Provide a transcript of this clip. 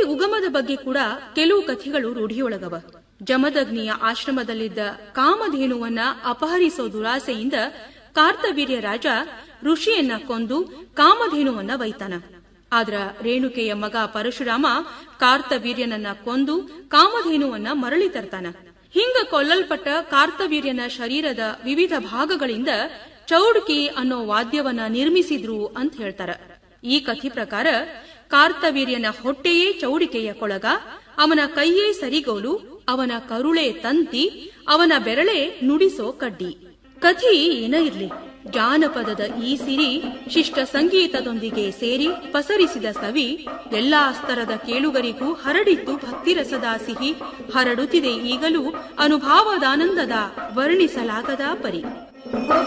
ಉಗಮದ ಬಗ್ಗೆ ಕೂಡ ಕೆಲವು ಕಥೆಗಳು ರೂಢಿಯೊಳಗವ ಜಮದಗ್ನಿಯ ಆಶ್ರಮದಲ್ಲಿದ್ದ ಕಾಮಧೇನುವನ್ನ ಅಪಹರಿಸೋ ದುರಾಸೆಯಿಂದ ಕಾರ್ತವೀರ್ಯ ರಾಜ ಋಷಿಯನ್ನ ಕೊಂದು ಕಾಮಧೇನುವನ್ನ ವೈತಾನ ಆದ್ರ ರೇಣುಕೆಯ ಮಗ ಪರಶುರಾಮ ಕಾರ್ತವೀರ್ಯನನ್ನ ಕೊಂದು ಕಾಮಧೇನುವನ್ನ ಮರಳಿ ತರ್ತಾನ ಹಿಂಗ ಕೊಲ್ಲಲ್ಪಟ್ಟ ಕಾರ್ತವೀರ್ಯನ ಶರೀರದ ವಿವಿಧ ಭಾಗಗಳಿಂದ ಚೌಡ್ಕಿ ಅನ್ನೋ ವಾದ್ಯವನ್ನ ನಿರ್ಮಿಸಿದ್ರು ಅಂತ ಹೇಳ್ತಾರ ಈ ಕಥೆ ಪ್ರಕಾರ ಕಾರ್ತವೀರ್ಯನ ಹೊಟ್ಟೆಯೇ ಚೌಡಿಕೆಯ ಕೊಳಗ ಅವನ ಕೈಯೇ ಸರಿಗೋಲು ಅವನ ಕರುಳೆ ತಂತಿ ಅವನ ಬೆರಳೆ ನುಡಿಸೋ ಕಡ್ಡಿ ಕಥೆ ಏನ ಇರ್ಲಿ ಜಾನಪದದ ಈ ಸಿರಿ ಶಿಷ್ಟ ಸಂಗೀತದೊಂದಿಗೆ ಸೇರಿ ಪಸರಿಸಿದ ಸವಿ ಎಲ್ಲಾ ಸ್ತರದ ಕೇಳುಗರಿಗೂ ಹರಡಿತ್ತು ಭಕ್ತಿರಸದ ಸಿಹಿ ಹರಡುತ್ತಿದೆ ಈಗಲೂ ಅನುಭಾವದಾನಂದದ ವರ್ಣಿಸಲಾಗದ ಪರಿ